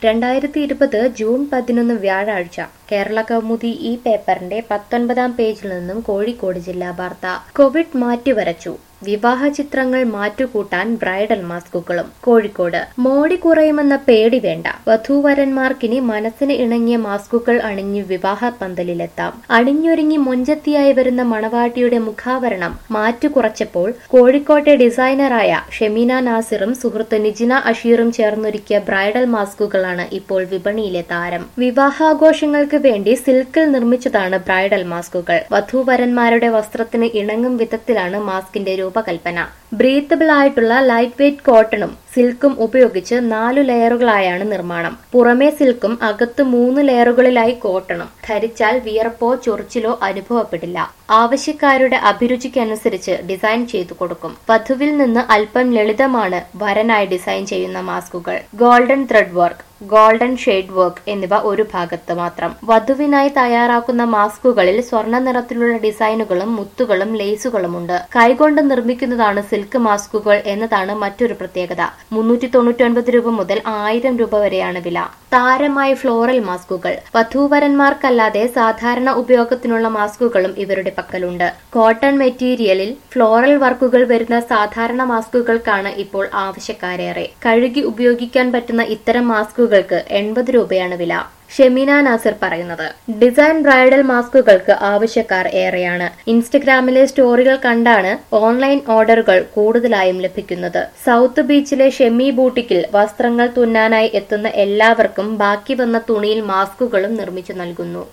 രണ്ടായിരത്തി ഇരുപത് ജൂൺ പതിനൊന്ന് വ്യാഴാഴ്ച കേരള കൗമുദി ഈ പേപ്പറിന്റെ പത്തൊൻപതാം പേജിൽ നിന്നും കോഴിക്കോട് ജില്ലാ വാർത്ത കോവിഡ് മാറ്റിവരച്ചു വിവാഹ ചിത്രങ്ങൾ മാറ്റുകൂട്ടാൻ ബ്രൈഡൽ മാസ്കുകളും കോഴിക്കോട് മോടി കുറയുമെന്ന പേടി വേണ്ട വധൂവരന്മാർക്കിനി മനസ്സിന് ഇണങ്ങിയ മാസ്കുകൾ അണിഞ്ഞ് വിവാഹ പന്തലിലെത്താം അണിഞ്ഞൊരുങ്ങി മൊഞ്ചത്തിയായി വരുന്ന മണവാട്ടിയുടെ മുഖാവരണം മാറ്റുകുറച്ചപ്പോൾ കോഴിക്കോട്ടെ ഡിസൈനറായ ഷെമീന നാസിറും സുഹൃത്ത് നിജിന അഷീറും ചേർന്നൊരുക്കിയ ബ്രൈഡൽ മാസ്കുകളാണ് ഇപ്പോൾ വിപണിയിലെ താരം വിവാഹാഘോഷങ്ങൾക്ക് വേണ്ടി സിൽക്കിൽ നിർമ്മിച്ചതാണ് ബ്രൈഡൽ മാസ്കുകൾ വധൂവരന്മാരുടെ വസ്ത്രത്തിന് ഇണങ്ങും വിധത്തിലാണ് മാസ്കിന്റെ രൂപകൽപ്പന ബ്രീത്തബിൾ ആയിട്ടുള്ള ലൈറ്റ് വെയ്റ്റ് കോട്ടണും സിൽക്കും ഉപയോഗിച്ച് നാലു ലെയറുകളായാണ് നിർമ്മാണം പുറമേ സിൽക്കും അകത്ത് മൂന്ന് ലെയറുകളിലായി കോട്ടണും ധരിച്ചാൽ വിയർപ്പോ ചൊറിച്ചിലോ അനുഭവപ്പെടില്ല ആവശ്യക്കാരുടെ അഭിരുചിക്കനുസരിച്ച് ഡിസൈൻ ചെയ്തു കൊടുക്കും വധുവിൽ നിന്ന് അല്പം ലളിതമാണ് വരനായി ഡിസൈൻ ചെയ്യുന്ന മാസ്കുകൾ golden thread work golden shade work എന്നിവ ഒരു ഭാഗത്ത് മാത്രം വധുവിനായി തയ്യാറാക്കുന്ന മാസ്കുകളിൽ സ്വർണ്ണ നിറത്തിലുള്ള ഡിസൈനുകളും മുത്തുകളും ലേസുകളുമുണ്ട് കൈകൊണ്ട് നിർമ്മിക്കുന്നതാണ് സിൽക്ക് മാസ്കുകൾ എന്നതാണ് മറ്റൊരു പ്രത്യേകത മുന്നൂറ്റി തൊണ്ണൂറ്റി ഒൻപത് രൂപ മുതൽ ആയിരം രൂപ വരെയാണ് വില താരമായ ഫ്ലോറൽ മാസ്കുകൾ വധൂവരന്മാർക്കല്ലാതെ സാധാരണ ഉപയോഗത്തിനുള്ള മാസ്കുകളും ഇവരുടെ പക്കലുണ്ട് കോട്ടൺ മെറ്റീരിയലിൽ ഫ്ലോറൽ വർക്കുകൾ വരുന്ന സാധാരണ മാസ്കുകൾക്കാണ് ഇപ്പോൾ ആവശ്യക്കാരേറെ കഴുകി ഉപയോഗിക്കാൻ പറ്റുന്ന ഇത്തരം മാസ്കുകൾക്ക് എൺപത് രൂപയാണ് വില ഷെമീന നാസിർ പറയുന്നത് ഡിസൈൻ ബ്രൈഡൽ മാസ്കുകൾക്ക് ആവശ്യക്കാർ ഏറെയാണ് ഇൻസ്റ്റഗ്രാമിലെ സ്റ്റോറികൾ കണ്ടാണ് ഓൺലൈൻ ഓർഡറുകൾ കൂടുതലായും ലഭിക്കുന്നത് സൗത്ത് ബീച്ചിലെ ഷെമി ബൂട്ടിക്കിൽ വസ്ത്രങ്ങൾ തുന്നാനായി എത്തുന്ന എല്ലാവർക്കും ബാക്കി വന്ന തുണിയിൽ മാസ്കുകളും നിർമ്മിച്ചു നൽകുന്നു